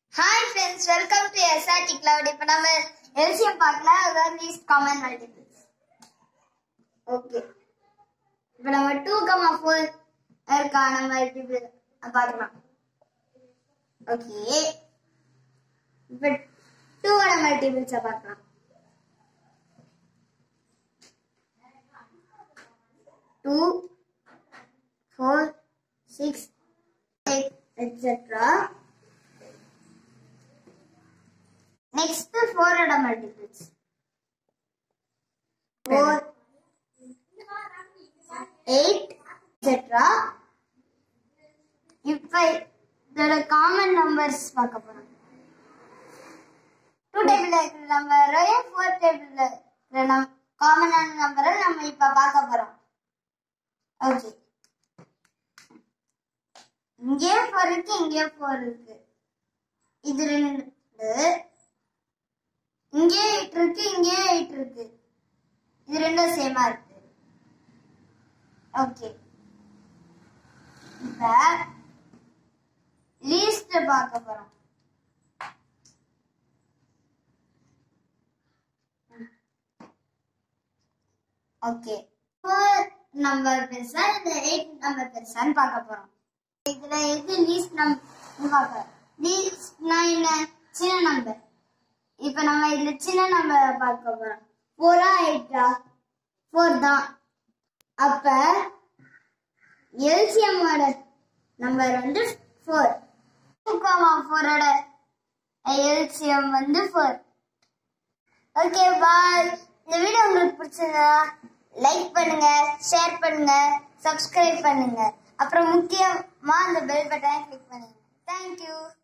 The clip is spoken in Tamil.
hi friends welcome to SRT cloud இப்போ நம்ம எல்சிஎம் பார்க்கலாம் அதான் லீஸ்ட் காமன் மல்டிபிள்ஸ் ஓகே இப்போ நம்ம டூ கமா ஃபோர் இருக்கான மல்டிபிள் பார்க்கலாம் ஓகே இப்போ டூவோட மல்டிபிள்ஸை பார்க்கலாம் two four six eight etcetera next ஃபோரோட மல்டிபிள்ஸ் ஃபோர் எயிட் எட்ஸெட்ரா இப்போ இதோட காமன் நம்பர்ஸ் பார்க்க போறோம் டூ டேபிள் இருக்கிற நம்பரையும் ஃபோர் டேபிள் இருக்கிற காமனான நம்பரை நம்ம இப்ப பார்க்க போறோம் ஓகே இங்கே ஃபோர் இருக்கு இங்கே ஃபோர் இருக்கு இது ரெண்டு இங்கே எயிட் இருக்கு இங்கே எயிட் இருக்கு இது ரெண்டும் சேமா இருக்கு ஓகே இப்ப லீஸ்ட் பார்க்க போறோம் ஓகே ஃபோர் நம்பர் பெருசா இந்த எயிட் நம்பர் பெருசான்னு பார்க்க போறோம் இதுல எது லீஸ்ட் நம்பர் பார்க்க லீஸ்ட்னா என்ன சின்ன நம்பர் இப்ப நம்ம இதுல சின்ன நம்பர் பார்க்க போறோம் ஃபோரா எயிட்டா ஃபோர் தான் அப்ப எல்சிஎம்மோட நம்பர் வந்து ஃபோர் முக்காமா ஃபோரோட எல்சிஎம் வந்து ஃபோர் ஓகே பாய் இந்த வீடியோ உங்களுக்கு பிடிச்சதா லைக் பண்ணுங்க ஷேர் பண்ணுங்க சப்ஸ்கிரைப் பண்ணுங்க அப்புறம் முக்கியமா அந்த பெல் பட்டனை கிளிக் பண்ணுங்க தேங்க்யூ